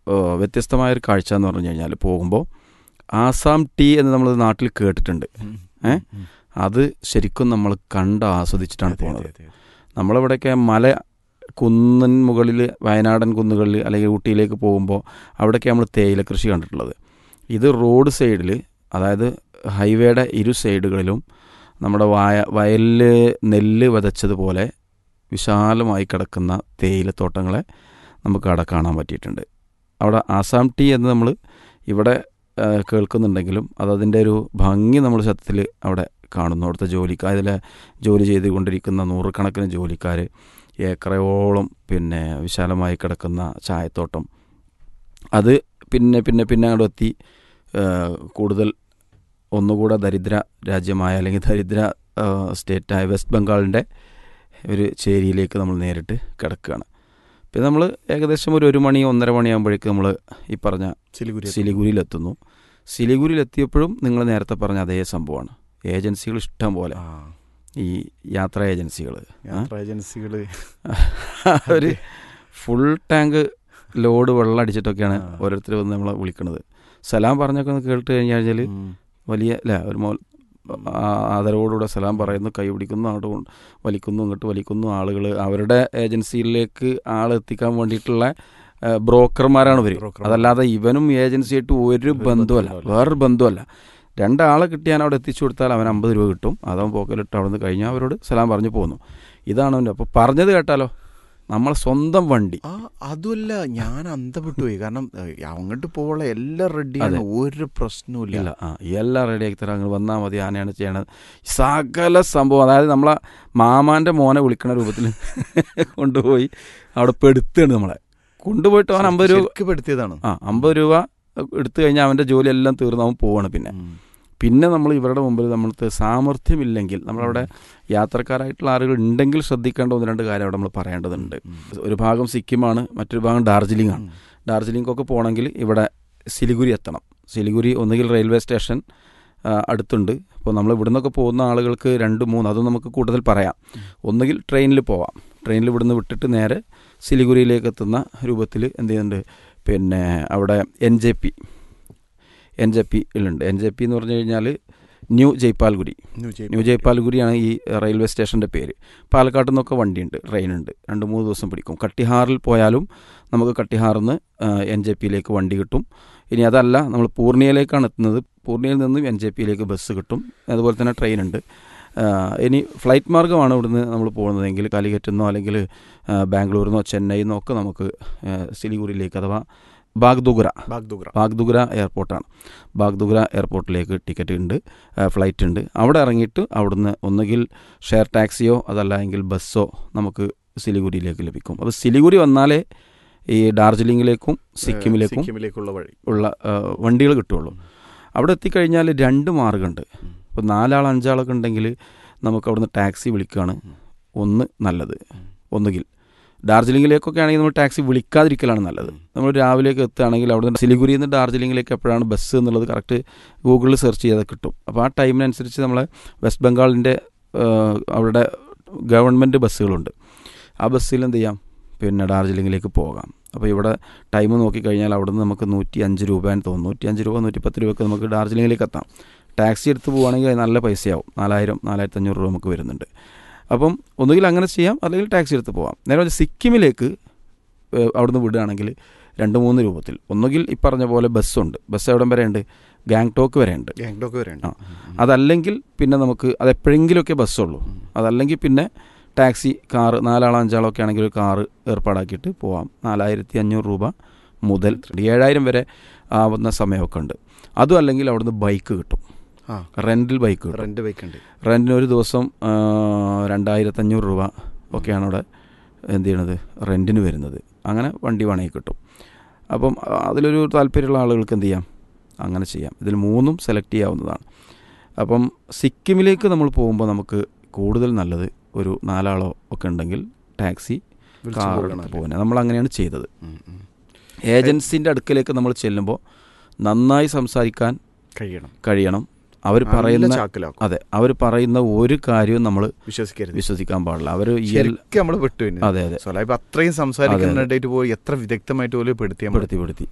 ഏഹ്, വ്യത്യസ്തമായൊരു കാഴ്ച എന്ന് പറഞ്ഞു കഴിഞ്ഞാൽ പോകുമ്പോൾ ആസാം ടീ എന്ന് നമ്മൾ നാട്ടിൽ കേട്ടിട്ടുണ്ട് ഏ? അത് ശരിക്കും നമ്മൾ കണ്ട് ആസ്വദിച്ചിട്ടാണ് പോകുന്നത് നമ്മളിവിടെയൊക്കെ മല കുന്നിൻ മുകളിൽ വയനാടൻ കുന്നുകളിൽ അല്ലെങ്കിൽ ഊട്ടിയിലേക്ക് പോകുമ്പോൾ അവിടെയൊക്കെ നമ്മൾ തേയില കൃഷി കണ്ടിട്ടുള്ളത് ഇത് റോഡ് സൈഡിൽ അതായത് ഹൈവേയുടെ ഇരു സൈഡുകളിലും നമ്മുടെ വായ വയലിൽ നെല്ല് വിതച്ചതുപോലെ വിശാലമായി കിടക്കുന്ന തേയിലത്തോട്ടങ്ങളെ നമുക്ക് അവിടെ കാണാൻ പറ്റിയിട്ടുണ്ട് അവിടെ ആസാം ടീ എന്ന് നമ്മൾ ഇവിടെ ആ, കേൾക്കുന്നുണ്ടെങ്കിലും അത് അതിൻ്റെ ഒരു ഭംഗി നമ്മൾ സത്യത്തിൽ അവിടെ കാണുന്നു അവിടുത്തെ ജോലിക്കാർ അതിൽ ജോലി ചെയ്തുകൊണ്ടിരിക്കുന്ന നൂറുകണക്കിന് ജോലിക്കാർ ഏക്കറയോളം പിന്നെ വിശാലമായി കിടക്കുന്ന ചായത്തോട്ടം അത് പിന്നെ പിന്നെ പിന്നെ അങ്ങോട്ട് എത്തി ആ, കൂടുതൽ ഒന്നുകൂടെ ദരിദ്ര രാജ്യമായ അല്ലെങ്കിൽ ദരിദ്ര ആ, സ്റ്റേറ്റായ വെസ്റ്റ് ബംഗാളിൻ്റെ ഒരു ചേരിയിലേക്ക് നമ്മൾ നേരിട്ട് കിടക്കുകയാണ് പിന്നെ നമ്മൾ ഏകദേശം ഒരു ഒരു മണി ഒന്നര മണിയാകുമ്പോഴേക്ക് നമ്മൾ ഈ പറഞ്ഞ സിലിഗുരി സിലിഗുരിയിലെത്തുന്നു സിലിഗുരിയിലെത്തിയപ്പോഴും നിങ്ങൾ നേരത്തെ പറഞ്ഞ അതേ സംഭവമാണ് ഏജൻസികൾ ഇഷ്ടം പോലെ ആ ഈ യാത്രാ ഏജൻസികൾ യാത്രാ ഏജൻസികള് ഒരു ഫുൾ ടാങ്ക് ലോഡ് വെള്ളം അടിച്ചിട്ടൊക്കെയാണ് ആ. ഓരോരുത്തർ വന്ന് നമ്മളെ വിളിക്കുന്നത് സലാം പറഞ്ഞൊക്കെ ഒന്ന് കേട്ട് കഴിഞ്ഞ് കഴിഞ്ഞാൽ ഉം. വലിയ അല്ല ഒരു മോൽ ആ- ആദരവോടുകൂടെ സലാം പറയുന്നു കൈ പിടിക്കുന്നു അങ്ങോട്ട് കൊണ്ട് വലിക്കുന്നു ഇങ്ങോട്ട് വലിക്കുന്നു ആളുകൾ അവരുടെ ഏജൻസിയിലേക്ക് ആളെത്തിക്കാൻ വേണ്ടിയിട്ടുള്ള ആ, ബ്രോക്കർമാരാണ് ഇവർ ബ്രോക്കർമാർ. അതല്ലാതെ ഇവനും ഏജൻസിയായിട്ട് ഒരു ബന്ധമല്ല ബന്ധവുമില്ല. വേറൊരു ബന്ധമല്ല രണ്ടാളെ കിട്ടിയാൽ അവിടെ എത്തിച്ചു കൊടുത്താൽ അവൻ അമ്പത് രൂപ കിട്ടും അതവൻ പോക്കലിട്ട് അവിടെ നിന്ന് കഴിഞ്ഞാൽ അവരോട് സലാം പറഞ്ഞു പോന്നു ഇതാണ് അവൻ്റെ അപ്പോൾ പറഞ്ഞത് കേട്ടാലോ നമ്മളെ സ്വന്തം വണ്ടി ആ അതുമല്ല ഞാൻ അന്തപ്പെട്ടു പോയി കാരണം ഏ, അങ്ങോട്ട് പോകാനുള്ള എല്ലാം റെഡിയാണ് അതെ. ഒരു പ്രശ്നവും ഇല്ല ആ എല്ലാം റെഡിയാക്കി തരാം അങ്ങ് വന്നാൽ മതി ആനയാണ് ചെയ്യണത് സകല സംഭവം അതായത് നമ്മളെ മാമാൻ്റെ മോനെ വിളിക്കണ രൂപത്തിൽ കൊണ്ടുപോയി അവിടെ പെടുത്തുകയാണ് നമ്മളെ കൊണ്ടുപോയിട്ട് അവൻ അമ്പത് രൂപ ശരിക്ക് പെടുത്തിയതാണ് ആ അമ്പത് രൂപ എടുത്തു കഴിഞ്ഞാൽ അവൻ്റെ ജോലി എല്ലാം തീർന്ന് അവൻ പോവാണ് പിന്നെ ഉം. പിന്നെ നമ്മൾ ഇവരുടെ മുമ്പിൽ നമ്മൾക്ക് സാമർഥ്യമില്ലെങ്കിൽ നമ്മളവിടെ യാത്രക്കാരായിട്ടുള്ള ആളുകൾ ഉണ്ടെങ്കിൽ ശ്രദ്ധിക്കേണ്ട ഒന്ന് രണ്ട് കാര്യം അവിടെ നമ്മൾ പറയേണ്ടതുണ്ട് ഉം. ഒരു ഭാഗം സിക്കിമാണ് മറ്റൊരു ഭാഗം ഡാർജിലിംഗ് ആണ് ഉം. ഡാർജിലിംഗൊക്കെ പോകണമെങ്കിൽ ഇവിടെ സിലിഗുരി എത്തണം സിലിഗുരി ഒന്നുകിൽ റെയിൽവേ സ്റ്റേഷൻ ആ, അടുത്തുണ്ട് അപ്പോൾ നമ്മൾ ഇവിടുന്നൊക്കെ പോകുന്ന ആളുകൾക്ക് രണ്ട് മൂന്ന് അതും നമുക്ക് കൂടുതൽ പറയാം ഒന്നുകിൽ ട്രെയിനിൽ പോവാം ട്രെയിനിൽ ഇവിടുന്ന് വിട്ടിട്ട് നേരെ സിലിഗുരിയിലേക്ക് എത്തുന്ന രൂപത്തിൽ എന്ത് ചെയ്യുന്നുണ്ട് പിന്നെ അവിടെ N J P N J പിയിലുണ്ട് എൻ ജെ പി എന്ന് പറഞ്ഞു കഴിഞ്ഞാൽ new Jalpaiguri new Jaipur. New ജയ്പാൽഗുരിയാണ് ഈ റെയിൽവേ സ്റ്റേഷൻ്റെ പേര് പാലക്കാട് നിന്നൊക്കെ വണ്ടിയുണ്ട് ട്രെയിനുണ്ട് രണ്ട് മൂന്ന് ദിവസം പിടിക്കും കട്ടിഹാറിൽ പോയാലും നമുക്ക് കട്ടിഹാറിൽ നിന്ന് എൻ ജെ പിയിലേക്ക് വണ്ടി കിട്ടും ഇനി അതല്ല നമ്മൾ പൂർണിയയിലേക്കാണ് എത്തുന്നത് പൂർണിയയിൽ നിന്ന് എൻ ജെ പിയിലേക്ക് ബസ് കിട്ടും അതുപോലെ തന്നെ ട്രെയിനുണ്ട് ആ, ഇനി ഫ്ലൈറ്റ് മാർഗ്ഗമാണ് ഇവിടുന്ന് നമ്മൾ പോകുന്നതെങ്കിൽ കാലിക്കറ്റിൽ നിന്നോ അല്ലെങ്കിൽ ആ, ബാംഗ്ലൂരിൽ നിന്നോ ചെന്നൈയിൽ നിന്നോ ഒക്കെ നമുക്ക് ആ, സിലിഗുരിയിലേക്ക് അഥവാ ബാഗ്ദുഗ്ര ബാഗ്ദുഗ്ര. ബാഗ്ദുഗ്ര എയർപോർട്ടാണ് ബാഗ്ദുഗ്ര എയർപോർട്ടിലേക്ക് ടിക്കറ്റ് ഉണ്ട് ആ, ഫ്ലൈറ്റ് ഉണ്ട് അവിടെ ഇറങ്ങിയിട്ട് അവിടുന്ന് ഒന്നുകിൽ ഷെയർ ടാക്സിയോ അതല്ല എങ്കിൽ ബസ്സോ നമുക്ക് സിലിഗുരിയിലേക്ക് ലഭിക്കും അപ്പോൾ സിലിഗുരി വന്നാലേ ഈ ഡാർജിലിംഗിലേക്കും സിക്കിമിലേക്കും സിക്കിമിലേക്കുള്ള വഴി ഉള്ള വണ്ടികൾ കിട്ടുള്ളൂ അവിടെ എത്തിക്കഴിഞ്ഞാൽ രണ്ട് മാർഗമുണ്ട് ഉം. ഇപ്പോൾ നാലാൾ അഞ്ചാളൊക്കെ ഉണ്ടെങ്കിൽ നമുക്ക് അവിടുന്ന് ടാക്സി വിളിക്കുകയാണ് ഒന്ന് നല്ലത് ഒന്നുകിൽ ഡാർജിലിംഗിലേക്കൊക്കെ ആണെങ്കിൽ നമ്മൾ ടാക്സി വിളിക്കാതിരിക്കലാണ് നല്ലത് നമ്മൾ രാവിലേക്ക് എത്തുകയാണെങ്കിൽ അവിടുന്ന് സിലിഗുരിയിൽ നിന്ന് ഡാർജിലിംഗിലേക്ക് എപ്പോഴാണ് ബസ് എന്നുള്ളത് കറക്റ്റ് ഗൂഗിളിൽ സെർച്ച് ചെയ്താൽ കിട്ടും അപ്പോൾ ആ ടൈമിനനുസരിച്ച് നമ്മളെ വെസ്റ്റ് ബംഗാളിൻ്റെ അവരുടെ ഗവൺമെൻറ് ബസ്സുകളുണ്ട് ആ ബസ്സിൽ എന്ത് ചെയ്യാം പിന്നെ ഡാർജിലിംഗിലേക്ക് പോകാം അപ്പോൾ ഇവിടെ ടൈം നോക്കിക്കഴിഞ്ഞാൽ അവിടുന്ന് നമുക്ക് നൂറ്റി അഞ്ച് രൂപയെന്ന് തോന്നുന്നു നൂറ്റി അഞ്ച് രൂപ നൂറ്റി പത്ത് രൂപയ്ക്ക് നമുക്ക് ഡാർജിലിംഗിലേക്ക് എത്താം ടാക്സി എടുത്ത് പോവുകയാണെങ്കിൽ അത് നല്ല പൈസയാവും നാലായിരം നാലായിരത്തി അഞ്ഞൂറ് രൂപ നമുക്ക് വരുന്നുണ്ട് അപ്പം ഒന്നുകിൽ അങ്ങനെ ചെയ്യാം അല്ലെങ്കിൽ ടാക്സി എടുത്ത് പോവാം നേരെ മറിച്ച് സിക്കിമിലേക്ക് ഏഹ്, അവിടുന്ന് വിടുകയാണെങ്കിൽ രണ്ട് മൂന്ന് രൂപത്തിൽ ഒന്നുകിൽ ഈ പറഞ്ഞ പോലെ ബസ്സുണ്ട് ബസ് എവിടം വരെ ഉണ്ട് ഗാങ്ടോക്ക് വരെ ഉണ്ട് ഗാങ്ടോക്ക് വരെ ഉണ്ട്. ആ. അതല്ലെങ്കിൽ പിന്നെ നമുക്ക് അത് എപ്പോഴെങ്കിലുമൊക്കെ ബസ്സുള്ളൂ അതല്ലെങ്കിൽ പിന്നെ ടാക്സി കാറ് നാലാളോ അഞ്ചാളോ ഒക്കെ ആണെങ്കിൽ ഒരു കാറ് ഏർപ്പാടാക്കിയിട്ട് പോവാം നാലായിരത്തി അഞ്ഞൂറ് രൂപ മുതൽ ഏഴായിരം വരെ ആവുന്ന സമയമൊക്കെ ഉണ്ട് അതും അല്ലെങ്കിൽ അവിടുന്ന് ബൈക്ക് കിട്ടും ആ റെൻറ്റിൽ ബൈക്ക് കിട്ടും റെന്റ് ബൈക്ക് ഉണ്ട് റെൻറ്റിന് ഒരു ദിവസം ആ, രണ്ടായിരത്തഞ്ഞൂറ് രൂപ ഒക്കെയാണ് അവിടെ എന്ത് ചെയ്യണത് റെൻറ്റിന് വരുന്നത് അങ്ങനെ വണ്ടി വേണമെങ്കിൽ കിട്ടും അപ്പം ആ, അതിലൊരു താല്പര്യമുള്ള ആളുകൾക്ക് എന്ത് ചെയ്യാം അങ്ങനെ ചെയ്യാം ഇതിൽ മൂന്നും സെലക്ട് ചെയ്യാവുന്നതാണ് അപ്പം സിക്കിമിലേക്ക് നമ്മൾ പോകുമ്പോൾ നമുക്ക് കൂടുതൽ നല്ലത് ഒരു നാലാളോ ഒക്കെ ഉണ്ടെങ്കിൽ ടാക്സി വിളിച്ച് കാർ പോകണം എടുത്ത് അല്ലേ? പോകുന്നത് നമ്മൾ അങ്ങനെയാണ് ചെയ്തത് ഉം, ഉം. ഏജൻസിൻ്റെ അടുക്കലേക്ക് നമ്മൾ ചെല്ലുമ്പോൾ നന്നായി സംസാരിക്കാൻ കഴിയണം കഴിയണം അവർ നല്ല പറയുന്ന ചാക്കിലാക്കും അതെ അവർ പറയുന്ന ഒരു കാര്യവും നമ്മൾ വിശ്വസിക്കരുത് വിശ്വസിക്കാൻ പാടില്ല അവർ ഈ എൽ- ശരിക്കും നമ്മൾ പെട്ടു അതെ അതെ സൊലായിപ്പ് അത്രയും സംസാരിക്കുന്നിടയിട്ട് പോയി എത്ര വിദഗ്ധമായിട്ട് പോലും പെടുത്തിയാൽ മതി. പെടുത്തി പെടുത്തി